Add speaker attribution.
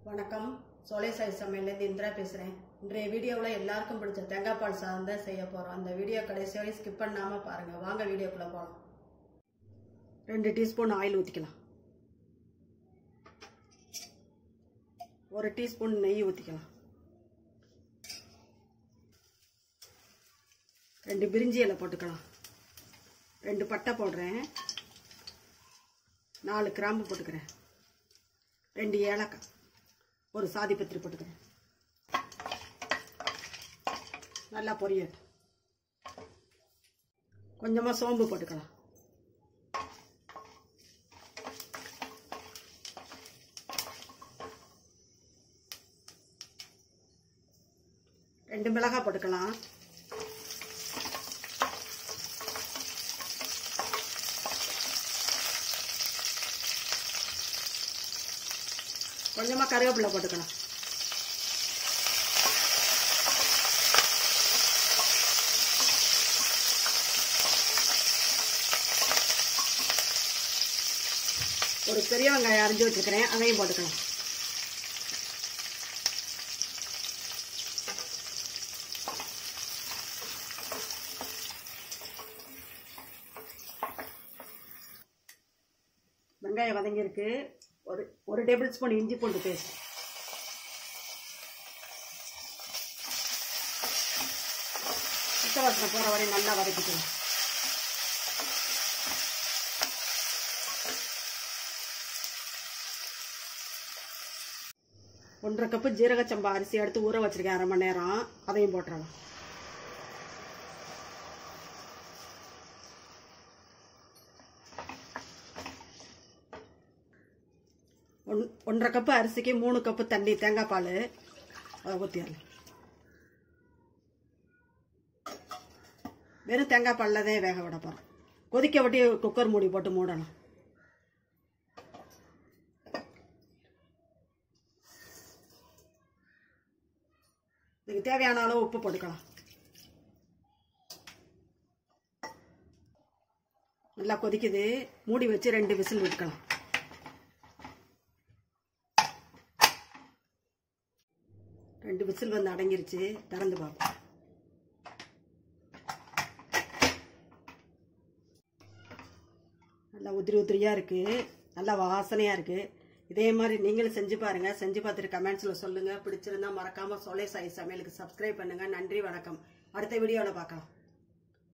Speaker 1: வணக்கம் சோலை சாய் சமையல்லேருந்து இந்திரா பேசுகிறேன் இன்றைய வீடியோவில் எல்லாருக்கும் பிடிச்ச தேங்காய் பால் சாதம் தான் செய்ய போகிறோம் அந்த வீடியோ கடைசி வரை ஸ்கிப் பண்ணாமல் பாருங்கள் வாங்க வீடியோக்குள்ளே போகலாம் ரெண்டு டீஸ்பூன் ஆயில் ஊற்றிக்கலாம் ஒரு டீஸ்பூன் நெய் ஊற்றிக்கலாம் ரெண்டு பிரிஞ்சி இலை போட்டுக்கலாம் ரெண்டு பட்டை போடுறேன் நாலு கிராம்பு போட்டுக்கிறேன் ரெண்டு ஏலக்காய் ஒரு சாதி பத்திரி போட்டுக்கிறேன் நல்லா பொரியட்டும் கொஞ்சமாக சோம்பு போட்டுக்கலாம் ரெண்டு மிளகாய் போட்டுக்கலாம் கொஞ்சமாக கருவேப்பிலை போட்டுக்கலாம் ஒரு பெரிய வெங்காயம் அரைஞ்சி வச்சுருக்கிறேன் அதையும் போட்டுக்கலாம் வெங்காயம் வதங்கியிருக்கு ஒரு ஒரு டேபிள் ஸ்பூன் இஞ்சி பூண்டு பேஸ்ட் சுத்த வாசனை போகிற வரையும் நல்லா வதக்கிக்கலாம் ஒன்றரை கப்பு ஜீரக சம்பா அரிசி எடுத்து ஊற வச்சிருக்கேன் அரை மணி நேரம் அதையும் போட்டுறலாம் ஒன் ஒன்றரை கப்பு அரிசிக்கு மூணு கப்பு தண்ணி தேங்காய் பால் அதை ஊற்றிடலாம் வெறும் தேங்காய் பாலில் தான் வேக விட போகிறோம் கொதிக்க விட்டு குக்கர் மூடி போட்டு மூடணும் இதுக்கு தேவையான அளவு உப்பு போட்டுக்கலாம் நல்லா கொதிக்குது மூடி வச்சு ரெண்டு விசில் விட்டுக்கலாம் ரெண்டு விசில் வந்து அடங்கிருச்சு திறந்து பார்ப்போம் நல்லா உதிரி உதிரியாக இருக்குது நல்லா வாசனையாக இருக்குது இதே மாதிரி நீங்களும் செஞ்சு பாருங்கள் செஞ்சு பார்த்துட்டு கமெண்ட்ஸில் சொல்லுங்கள் பிடிச்சிருந்தா மறக்காமல் சோலை சாய் சமையலுக்கு சப்ஸ்கிரைப் பண்ணுங்கள் நன்றி வணக்கம் அடுத்த வீடியோவில் பார்க்கலாம்